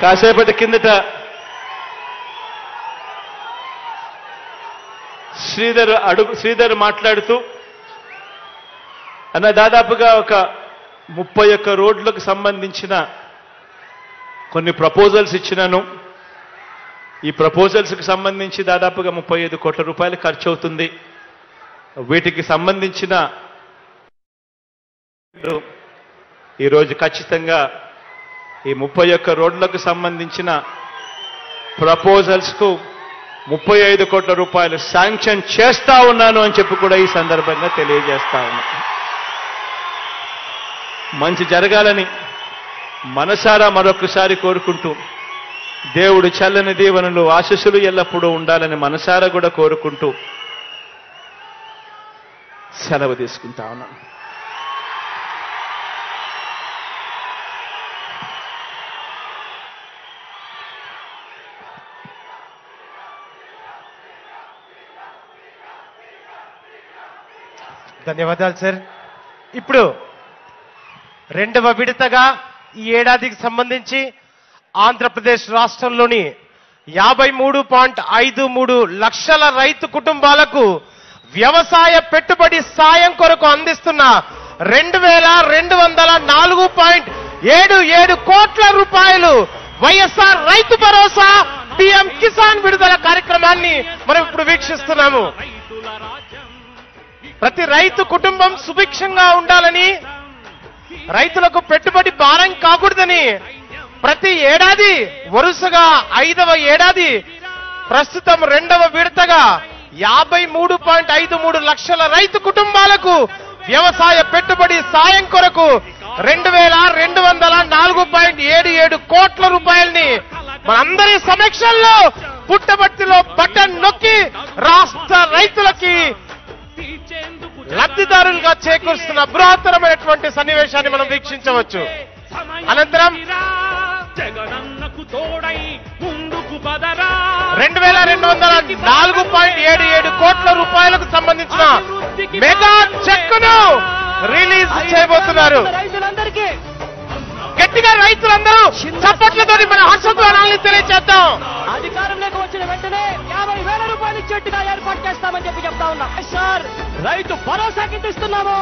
కాసేపటి కిందట శ్రీధర్ అడుగు శ్రీధర్ మాట్లాడుతూ అన్న దాదాపుగా ఒక ముప్పై ఒక్క రోడ్లకు సంబంధించిన కొన్ని ప్రపోజల్స్ ఇచ్చినాను ఈ ప్రపోజల్స్కి సంబంధించి దాదాపుగా ముప్పై ఐదు కోట్ల రూపాయలు ఖర్చు అవుతుంది వీటికి సంబంధించిన ఈరోజు ఖచ్చితంగా ఈ ముప్పై ఒక్క రోడ్లకు సంబంధించిన ప్రపోజల్స్కు ముప్పై ఐదు కోట్ల రూపాయలు శాంక్షన్ చేస్తా ఉన్నాను అని చెప్పి కూడా ఈ సందర్భంగా తెలియజేస్తా ఉన్నా మంచి జరగాలని మనసారా మరొకసారి కోరుకుంటూ దేవుడు చల్లని దీవెనలు ఆశస్సులు ఎల్లప్పుడూ ఉండాలని మనసారా కూడా కోరుకుంటూ సెలవు తీసుకుంటా ఉన్నాను ధన్యవాదాలు సార్ ఇప్పుడు రెండవ విడతగా ఈ ఏడాదికి సంబంధించి ఆంధ్రప్రదేశ్ రాష్ట్రంలోని యాభై మూడు పాయింట్ ఐదు మూడు లక్షల రైతు కుటుంబాలకు వ్యవసాయ పెట్టుబడి సాయం కొరకు అందిస్తున్న రెండు వేల రెండు వందల నాలుగు పాయింట్ ఏడు ఏడు కోట్ల రూపాయలు వైఎస్ఆర్ రైతు భరోసా పిఎం కిసాన్ విడుదల కార్యక్రమాన్ని మనం ఇప్పుడు వీక్షిస్తున్నాము ప్రతి రైతు కుటుంబం సుభిక్షంగా ఉండాలని రైతులకు పెట్టుబడి భారం కాకూడదని ప్రతి ఏడాది వరుసగా ఐదవ ఏడాది ప్రస్తుతం రెండవ విడతగా యాభై మూడు పాయింట్ ఐదు మూడు లక్షల రైతు కుటుంబాలకు వ్యవసాయ పెట్టుబడి సాయం కొరకు రెండు వేల రెండు వందల నాలుగు పాయింట్ ఏడు ఏడు కోట్ల రూపాయల్ని మనందరి సమీక్షల్లో పుట్టబట్టిలో బటన్ నొక్కి రాష్ట్ర రైతులకి లబ్ధిదారులుగా చేకూరుస్తున్న బృహత్తరమైనటువంటి సన్నివేశాన్ని మనం వీక్షించవచ్చు అనంతరం జగనన్నకు తోడై ముందుకు పదరా రెండు వేల రెండు వందల నాలుగు పాయింట్ ఏడు ఏడు కోట్ల రూపాయలకు సంబంధించిన మెగా చెక్కును రిలీజ్ చేయబోతున్నారు రైతులందరికీ గట్టిగా రైతులందరూ చప్పట్లతోటి మన హర్షధ్వానాల్ని తెలియచేద్దాం అధికారంలోకి వచ్చిన వెంటనే యాభై వేల రూపాయలు ఇచ్చేట్టుగా ఏర్పాటు చేస్తామని చెప్పి చెప్తా ఉన్నా సార్ రైతు భరోసా కింద ఇస్తున్నాము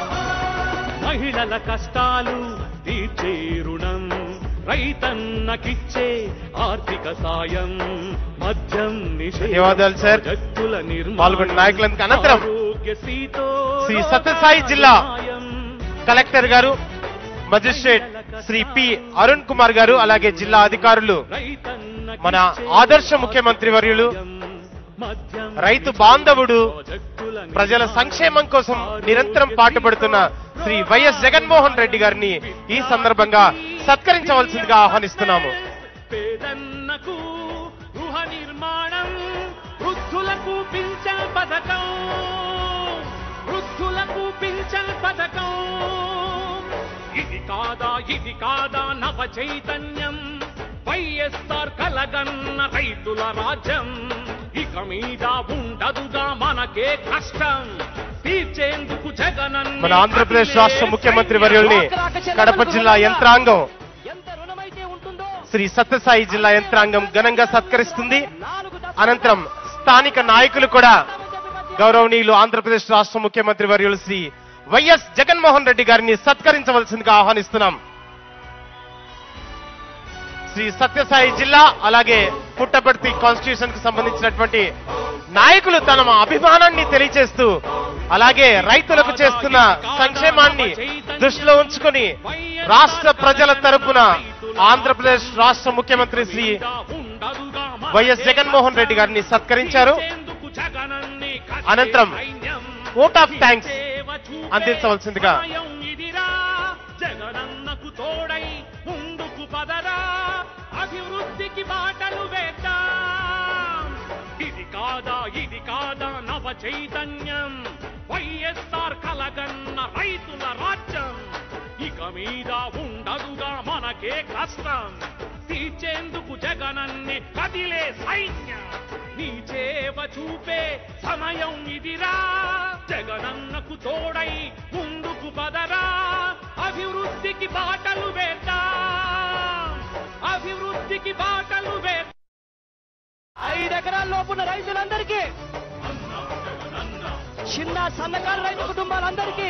మహిళల కష్టాలు తీర్చే రుణం రైతన్నకిచ్చే ఆర్థిక సాయం మద్యం నిషేధం, ధన్యవాదాలు సార్. జట్టుల నిర్మాణం, పాల్గొన్న నాయకులందుకు అనంతరం ఆరోగ్యశ్రీతో శ్రీ సత్యసాయి జిల్లా సాయం, collector garu magistrate Shri P Arun Kumar garu అలాగే జిల్లా అధికారులు రైతన్నకిచ్చే మన ఆదర్శ ముఖ్యమంత్రి వర్యులు మద్యం రైతు బాంధవుడు జట్టుల ప్రజల సంక్షేమం కోసం నిరంతరం పాటుపడుతున్న శ్రీ వైఎస్ జగన్మోహన్ రెడ్డి గారిని ఈ సందర్భంగా సత్కరించవలసిందిగా ఆహ్వానిస్తున్నాము పేదన్నకు గృహ నిర్మాణం వృద్ధులకు పింఛన్ పథకం వృద్ధులకు పింఛన్ పథకం ఇది కాదా ఇది కాదా నవ చైతన్యం వైఎస్ఆర్ కలగన్న రైతుల రాజ్యం ఇక మీద ఉండదుగా మనకే కష్టం తీర్చేందుకు జగనన్న మన ఆంధ్రప్రదేశ్ రాష్ట్ర ముఖ్యమంత్రి వర్యుల్ని కడప జిల్లా యంత్రాంగం ఎంత రుణమైతే ఉంటుందో శ్రీ సత్యసాయి జిల్లా యంత్రాంగం ఘనంగా సత్కరిస్తుంది నాలుగు దశ- అనంతరం స్థానిక నాయకులు కూడా గౌరవనీయులు ఆంధ్రప్రదేశ్ రాష్ట్ర ముఖ్యమంత్రి వర్యులు శ్రీ వైఎస్ జగన్మోహన్ రెడ్డి గారిని సత్కరించవలసిందిగా ఆహ్వానిస్తున్నాం శ్రీ సత్యసాయి జిల్లా అలాగే పుట్టపర్తి కాన్స్టిట్యూషన్ కు సంబంధించినటువంటి నాయకులు తమ అభిమానాన్ని తెలియజేస్తూ అలాగే రైతులకు చేస్తున్న సంక్షేమాన్ని దృష్టిలో ఉంచుకొని రాష్ట్ర ప్రజల తరపున ఆంధ్రప్రదేశ్ రాష్ట్ర ముఖ్యమంత్రి శ్రీ వైఎస్ జగన్మోహన్ రెడ్డి గారిని సత్కరించారు అనంతరం ఓట్ ఆఫ్ థ్యాంక్స్ అందించవలసిందిగా జగనన్నకు తోడై ముందుకు పదరా అభివృద్ధికి బాటలు వేద్దాం ఇది కాదా ఇది కాదా నవ చైతన్యం వైఎస్ఆర్ కలగన్న రైతుల రాజ్యం ఇక మీద ఉండదుగా మనకే కష్టం తీర్చేందుకు జగనన్ని కదిలే సైన్యం నీ చేవ చూపే సమయం ఇదిరా జగనన్నకు తోడై ముందుకు పదరా అభివృద్ధికి బాటలు వేద్దాం అభివృద్ధికి బాటలు వేద్దాం ఐదు ఎకరాల లోపున్న రైతులందరికీ చిన్న సన్నకారు రైతు కుటుంబాలందరికీ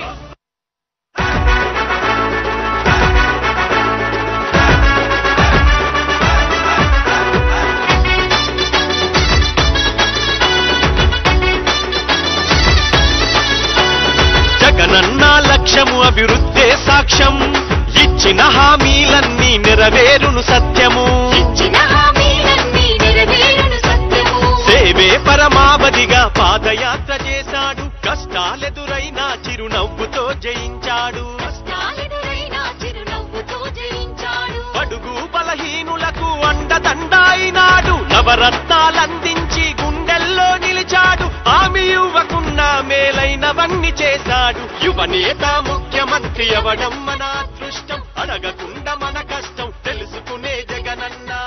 జగనన్న లక్ష్యము అభివృద్ధే సాక్ష్యం ఇచ్చిన హామీలన్నీ నెరవేరును సత్యము ఇచ్చిన హామీలన్నీ నెరవేరును సత్యము సేవే పరమావధిగా పాదయాత్ర చేశాడు కష్టాలెదురైనా చిరునవ్వుతో జయించాడు కష్టాలెదురైనా చిరునవ్వుతో జయించాడు అడుగు బలహీనులకు అండదండాయినాడు నవరత్నాలందించి గుండెల్లో నిలిచాడు ఆమె యువకున్న మేలైనవన్నీ చేశాడు యువనేత ముఖ్యమంత్రి అవడం మన అదృష్టం అడగకుండా మన కష్టం తెలుసుకునే జగనన్నా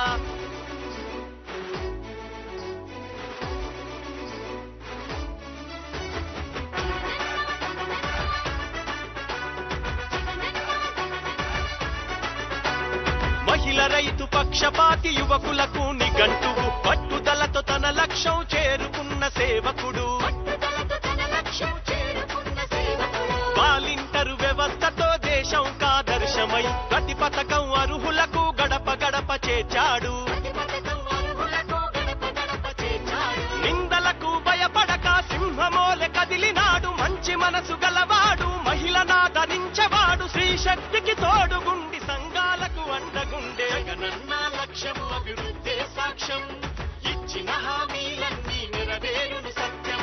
మహిళ రైతు పక్షపాతి యువకులకు నిఘంటువు పట్టుదలతో తన లక్ష్యం చేరుకున్న సేవకుడు పట్టుదలతో తన లక్ష్యం చేరుకున్న సేవకుడు వాలింటరు వ్యవస్థతో దేశం కాదర్శమై ప్రతి పథకం అర్హులకు గడప గడప చేర్చాడు ప్రతి పథకం అర్హులకు గడప గడప చేర్చాడు నిందలకు భయపడక సింహమోలె కదిలినాడు మంచి మనసు గలవాడు మహిళనాదరించవాడు శ్రీ శక్తికి తోడుగుండి సంఘాలకు అండగుండే జగనన్న లక్ష్యము అభివృద్ధి సాక్ష్యం ఇచ్చిన హామీలన్నీ నెరవేరును సత్యం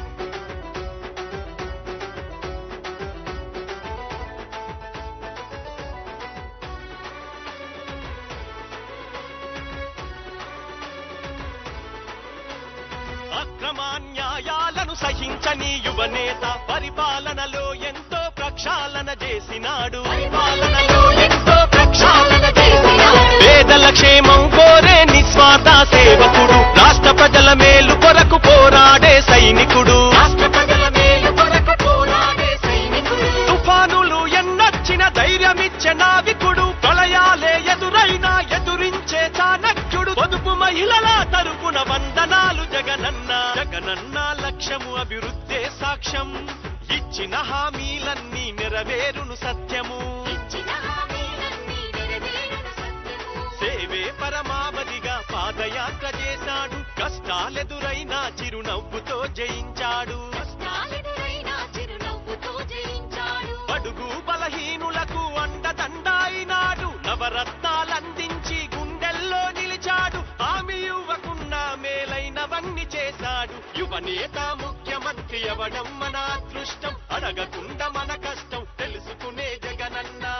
అక్రమాన్యాయాలను సహించని యువనేత పరిపాలనలో ఎంతో ప్రక్షాళన చేసినాడు పరిపాలనలో ఎంతో ప్రక్షాళన చేసినాడు పేదల క్షేమం కోరే నిస్వార్థ సేవకుడు రాష్ట్ర ప్రజల మేలు కొరకు పోరాడే సైనికుడు రాష్ట్ర ప్రజల మేలు కొరకు పోరాడే సైనికుడు తుఫానులు ఎన్నొచ్చిన ధైర్యమిచ్చే నావికుడు ప్రళయాలే ఎదురైనా ఎదురించే చాణక్యుడు పొదుపు మహిళల తరపున వందనాలు జగనన్న జగనన్న లక్ష్యము అభివృద్ధే సాక్ష్యం ఇచ్చిన హామీలన్నీ నెరవేరును సత్యము ఇచ్చిన హామీలన్నీ నెరవేరును సత్యము సేవే పరమావధిగా పాదయాత్ర చేశాడు కష్టాలెదురైనా చిరునవ్వుతో జయించాడు కష్టాలెదురైనా చిరునవ్వుతో జయించాడు అడుగు బలహీనులకు అండదండాయినాడు నవరత్నాలందించి గుండెల్లో నిలిచాడు ఆమె యువకున్న మేలైనవన్నీ చేశాడు యువనేత ముఖ్యమంత్రి అవడం మన అదృష్టం అడగకుండా మన కష్టం తెలుసుకునే జగనన్నా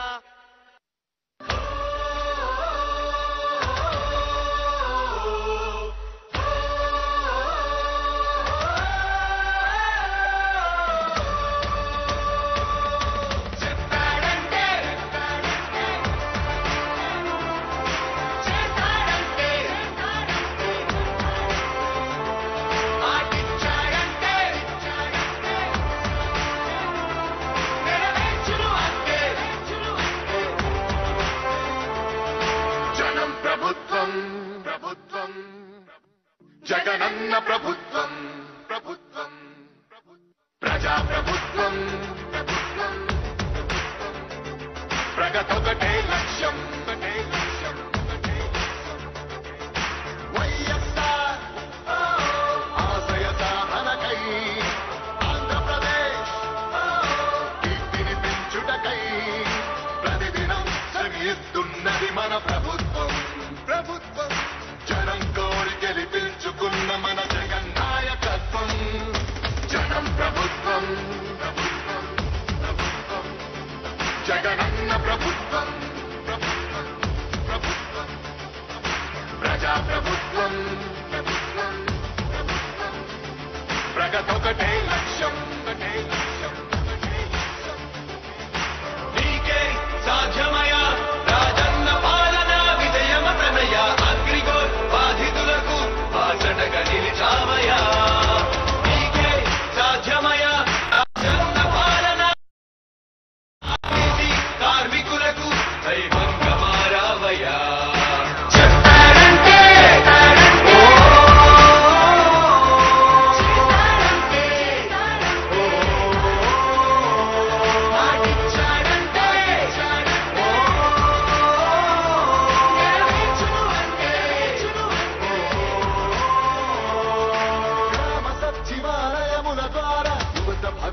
జనం ప్రభుత్వం ప్రభుత్వం జగనన్న ప్రభుత్వం ప్రభుత్వం ప్రజా ప్రభుత్వం ప్రభుత్వం ప్రగతొకటే లక్ష్యం ఒకటే లక్ష్యం ఒకటే లక్ష్యం. వైఎస్ఆర్ ఆశయ సాధనకై ఆంధ్రప్రదేశ్ కీర్తిని పెంచుటకై ప్రతిదినం శ్రమిస్తున్నది మన ప్రభుత్వం ప్రభుత్వం జనం కోరి గెలిపించుకున్న మన జగన్ నాయకత్వం జనం ప్రభుత్వం ప్రభుత్వం ప్రభుత్వం జగనన్న ప్రభుత్వం ప్రభుత్వం ప్రభుత్వం ప్రజా ప్రభుత్వం ప్రభుత్వం ప్రభుత్వం ప్రగతొకటే లక్ష్యం ఒకటే లక్ష్యం ఒకటే లక్ష్యం నీకే సాధ్యమయ రాజన్న పాలన విజయమతనయ అగ్రిగోల్ బాధితులకు బాసటగా నిలిచామయా నీకే సాధ్యమయ రాజన్న పాలన ఆర్టీసీ కార్మికులకు దైవంగా మారావయా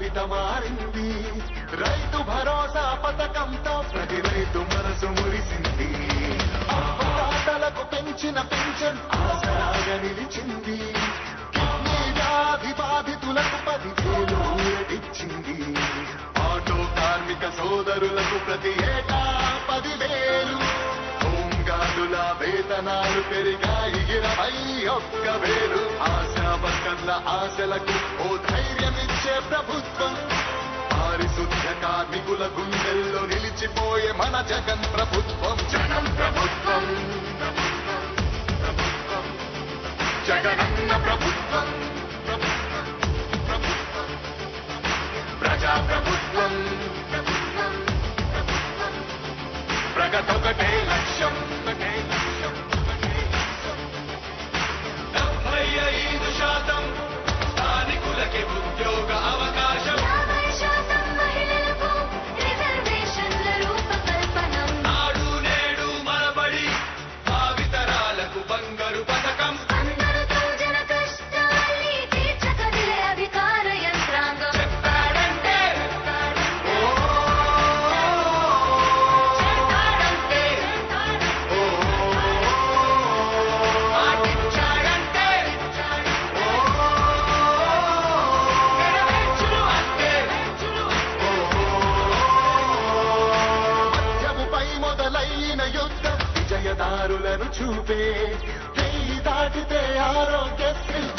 జాబితా మారింది రైతు భరోసా పథకంతో ప్రతి రైతు మనసు మురిసింది అవ్వతాతలకు పెంచిన పెన్షన్ ఆసరాగా నిలిచింది కిడ్నీ వ్యాధి బాధితులకు పదివేలు ఊరటిచ్చింది ఆటో కార్మిక సోదరులకు ప్రతి ఏటా పదివేలు హోంగార్డుల వేతనాలు పెరిగాయి ఇరవై ఒక్క వేలు ఆశా వర్కర్ల ఆశలకు ఓ ధైర్యమిచ్చే ప్రభుత్వం పారిశుద్ధ్య కార్మికుల గుండెల్లో నిలిచిపోయే మన జగన్ ప్రభుత్వం జగన్ ప్రభుత్వం ప్రభుత్వం, ప్రభుత్వం. జగనన్న ప్రభుత్వం ప్రభుత్వం, ప్రభుత్వం. ప్రజా ప్రభుత్వం ప్రభుత్వం, ప్రభుత్వం. ప్రగతొకటే లక్ష్యం ఒకటే లక్ష్యం ఒకటే లక్ష్యం డెబ్బై ఐదు శాతం స్థానికులకి ఉద్యోగ అవకాశం యాభై శాతం మహిళలకు రిజర్వేషన్ల రూపకల్పనం నాడు నేడు మనబడి భావితరాలకు బంగారు పథకం అందరితో జన కష్టాల్ని తీర్చగలిగే అధికార యంత్రాంగం చెప్పాడంటే చెప్తాడంటే పాటించాడంటే నెరవేర్చును అంటే మధ్యముపై మొదలైన యుద్ధం విజయదారులను చూపే చేయి దాటితే ఆరోగ్యశ్రీ